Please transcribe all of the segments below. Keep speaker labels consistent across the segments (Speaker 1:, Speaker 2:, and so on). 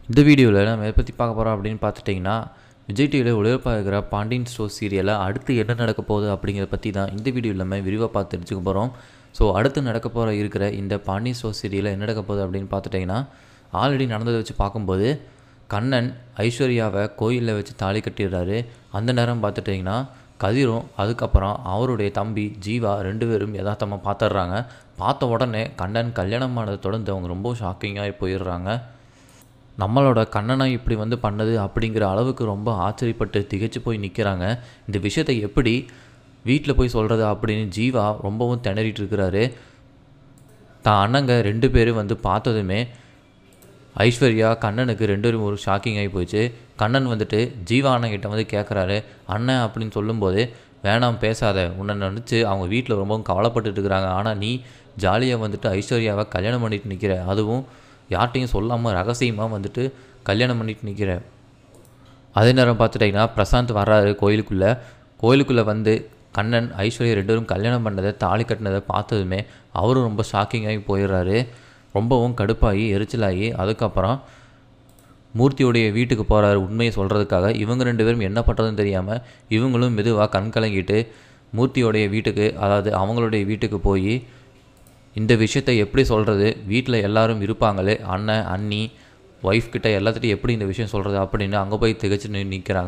Speaker 1: இந்த வீடியோவில் நம்ம எதை பற்றி பார்க்க போகிறோம் அப்படின்னு பார்த்துட்டிங்கன்னா விஜய் டிவியில் ஒளிபரப்பாக இருக்கிற பாண்டியன் ஸ்டோர் சீரியலில் அடுத்து என்ன நடக்க போகுது அப்படிங்கிறத பற்றி தான் இந்த வீடியோவில் நம்ம விரிவாக பார்த்து தெரிஞ்சுக்க போகிறோம் ஸோ அடுத்து நடக்க போகிற இருக்கிற இந்த பாண்டியன் ஸ்டோர் சீரியலில் என்ன நடக்க போகுது அப்படின்னு பார்த்துட்டிங்கன்னா ஆல்ரெடி நடந்ததை வச்சு பார்க்கும்போது கண்ணன் ஐஸ்வர்யாவை கோயிலில் வச்சு தாலி கட்டிடுறாரு அந்த நேரம் பார்த்துட்டிங்கன்னா கதிரும் அதுக்கப்புறம் அவருடைய தம்பி ஜீவா ரெண்டு பேரும் யதார்த்தமாக பார்த்துடுறாங்க பார்த்த உடனே கண்ணன் கல்யாணம் ஆனதை தொடர்ந்து அவங்க ரொம்ப ஷாக்கிங்காகி போயிடுறாங்க நம்மளோட கண்ணனை இப்படி வந்து பண்ணது அப்படிங்கிற அளவுக்கு ரொம்ப ஆச்சரியப்பட்டு திகைச்சு போய் நிற்கிறாங்க இந்த விஷயத்தை எப்படி வீட்டில் போய் சொல்கிறது அப்படின்னு ஜீவா ரொம்பவும் திணறிட்டு இருக்கிறாரு தான் அண்ணங்க ரெண்டு பேரும் வந்து பார்த்ததுமே ஐஸ்வர்யா கண்ணனுக்கு ரெண்டு பேரும் ஒரு ஷாக்கிங் ஆகி போச்சு கண்ணன் வந்துட்டு ஜீவா அண்ணன் கிட்ட வந்து கேட்குறாரு அண்ணன் அப்படின்னு சொல்லும்போது வேணாம் பேசாத உன்னை நினச்சி அவங்க வீட்டில் ரொம்பவும் கவலைப்பட்டுட்டு இருக்கிறாங்க ஆனால் நீ ஜாலியாக வந்துட்டு ஐஸ்வர்யாவை கல்யாணம் பண்ணிட்டு நிற்கிற அதுவும் யார்கிட்டையும் சொல்லாமல் ரகசியமாக வந்துட்டு கல்யாணம் பண்ணிட்டு நிற்கிற அதே நேரம் பார்த்துட்டிங்கன்னா பிரசாந்த் வர்றாரு கோயிலுக்குள்ளே கோயிலுக்குள்ளே வந்து கண்ணன் ஐஸ்வர்யா ரெண்டு பேரும் கல்யாணம் பண்ணதை தாலி கட்டினதை பார்த்ததுமே அவரும் ரொம்ப ஷாக்கிங்காகி போயிடுறாரு ரொம்பவும் கடுப்பாகி எரிச்சலாகி அதுக்கப்புறம் மூர்த்தியுடைய வீட்டுக்கு போகிறாரு உண்மையை சொல்கிறதுக்காக இவங்க ரெண்டு பேரும் என்ன பண்ணுறதுன்னு தெரியாமல் இவங்களும் மெதுவாக கண் கலங்கிட்டு மூர்த்தியோடைய வீட்டுக்கு அதாவது அவங்களுடைய வீட்டுக்கு போய் இந்த விஷயத்தை எப்படி சொல்கிறது வீட்டில் எல்லாரும் இருப்பாங்களே அண்ணன் அண்ணி ஒய்ஃப் கிட்ட எல்லாத்துட்டையும் எப்படி இந்த விஷயம் சொல்கிறது அப்படின்னு அங்கே போய் திகச்சு நிற்கிறாங்க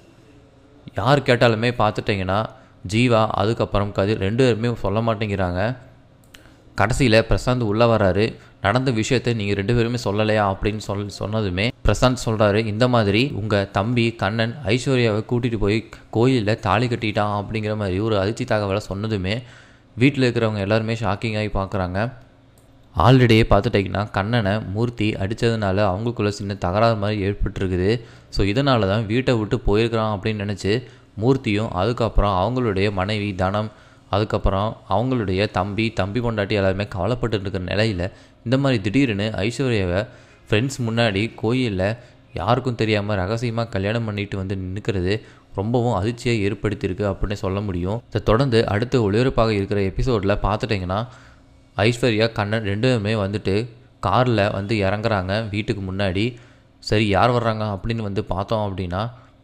Speaker 1: யார் கேட்டாலுமே பார்த்துட்டிங்கன்னா ஜீவா அதுக்கப்புறம் கதிர் ரெண்டு பேருமே சொல்ல மாட்டேங்கிறாங்க கடைசியில் பிரசாந்த் உள்ளே வராரு நடந்த விஷயத்தை நீங்கள் ரெண்டு பேருமே சொல்லலையா அப்படின்னு சொல் சொன்னதுமே பிரசாந்த் சொல்கிறாரு இந்த மாதிரி உங்கள் தம்பி கண்ணன் ஐஸ்வர்யாவை கூட்டிகிட்டு போய் கோயிலில் தாலி கட்டிட்டான் அப்படிங்கிற மாதிரி ஒரு அதிர்ச்சி தகவலை சொன்னதுமே வீட்டில் இருக்கிறவங்க எல்லாருமே ஷாக்கிங் ஆகி பார்க்குறாங்க ஆல்ரெடியே பார்த்துட்டிங்கன்னா கண்ணனை மூர்த்தி அடித்ததுனால அவங்களுக்குள்ள சின்ன தகராறு மாதிரி ஏற்பட்டுருக்குது ஸோ இதனால தான் வீட்டை விட்டு போயிருக்கிறான் அப்படின்னு நினச்சி மூர்த்தியும் அதுக்கப்புறம் அவங்களுடைய மனைவி தனம் அதுக்கப்புறம் அவங்களுடைய தம்பி தம்பி பொண்டாட்டி எல்லாருமே கவலைப்பட்டு இருக்கிற நிலையில் இந்த மாதிரி திடீர்னு ஐஸ்வர்யாவை ஃப்ரெண்ட்ஸ் முன்னாடி கோயிலில் யாருக்கும் தெரியாமல் ரகசியமாக கல்யாணம் பண்ணிட்டு வந்து நிற்கிறது ரொம்பவும் அதிர்ச்சியை ஏற்படுத்தியிருக்கு அப்படின்னு சொல்ல முடியும் இதை தொடர்ந்து அடுத்து ஒளிபரப்பாக இருக்கிற எபிசோடில் பார்த்துட்டிங்கன்னா ஐஸ்வர்யா கண்ணன் ரெண்டு பேருமே வந்துட்டு காரில் வந்து இறங்குறாங்க வீட்டுக்கு முன்னாடி சரி யார் வர்றாங்க அப்படின்னு வந்து பார்த்தோம் அப்படின்னா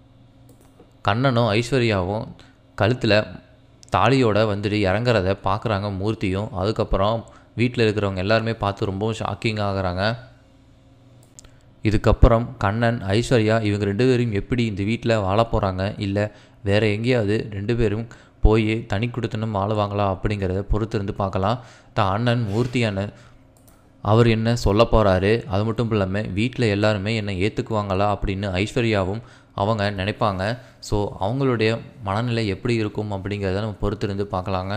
Speaker 1: கண்ணனும் ஐஸ்வர்யாவும் கழுத்தில் தாலியோட வந்துட்டு இறங்குறத பார்க்குறாங்க மூர்த்தியும் அதுக்கப்புறம் வீட்டில் இருக்கிறவங்க எல்லாருமே பார்த்து ரொம்பவும் ஷாக்கிங் ஆகுறாங்க இதுக்கப்புறம் கண்ணன் ஐஸ்வர்யா இவங்க ரெண்டு பேரும் எப்படி இந்த வீட்டில் வாழ போகிறாங்க இல்லை வேறு எங்கேயாவது ரெண்டு பேரும் போய் தனி கொடுத்தனும் வாழுவாங்களா அப்படிங்கிறத பொறுத்து இருந்து பார்க்கலாம் தான் அண்ணன் மூர்த்தி அண்ணன் அவர் என்ன சொல்ல போகிறாரு அது மட்டும் இல்லாமல் வீட்டில் எல்லாருமே என்னை ஏற்றுக்குவாங்களா அப்படின்னு ஐஸ்வர்யாவும் அவங்க நினைப்பாங்க ஸோ அவங்களுடைய மனநிலை எப்படி இருக்கும் அப்படிங்கிறத நம்ம பொறுத்திருந்து பார்க்கலாங்க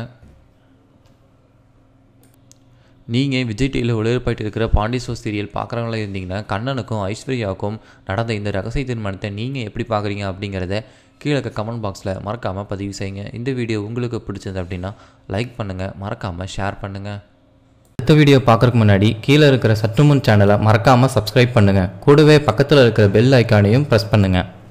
Speaker 1: நீங்கள் விஜய் டிவியில் ஒளிபரப்பாயிட்டு இருக்கிற பாண்டிஸ்வ சீரியல் பார்க்குறவங்களா இருந்தீங்கன்னா கண்ணனுக்கும் ஐஸ்வர்யாவுக்கும் நடந்த இந்த ரகசிய தீர்மானத்தை நீங்கள் எப்படி பார்க்குறீங்க அப்படிங்கிறத கீழே கமெண்ட் பாக்ஸில் மறக்காமல் பதிவு செய்யுங்க இந்த வீடியோ உங்களுக்கு பிடிச்சது அப்படின்னா லைக் பண்ணுங்கள் மறக்காமல் ஷேர் பண்ணுங்கள்
Speaker 2: அடுத்த வீடியோ பார்க்குறதுக்கு முன்னாடி கீழே இருக்கிற சற்றுமுன் சேனலை மறக்காமல் சப்ஸ்கிரைப் பண்ணுங்கள் கூடவே பக்கத்தில் இருக்கிற பெல் ஐக்கானையும் ப்ரெஸ் பண்ணுங்கள்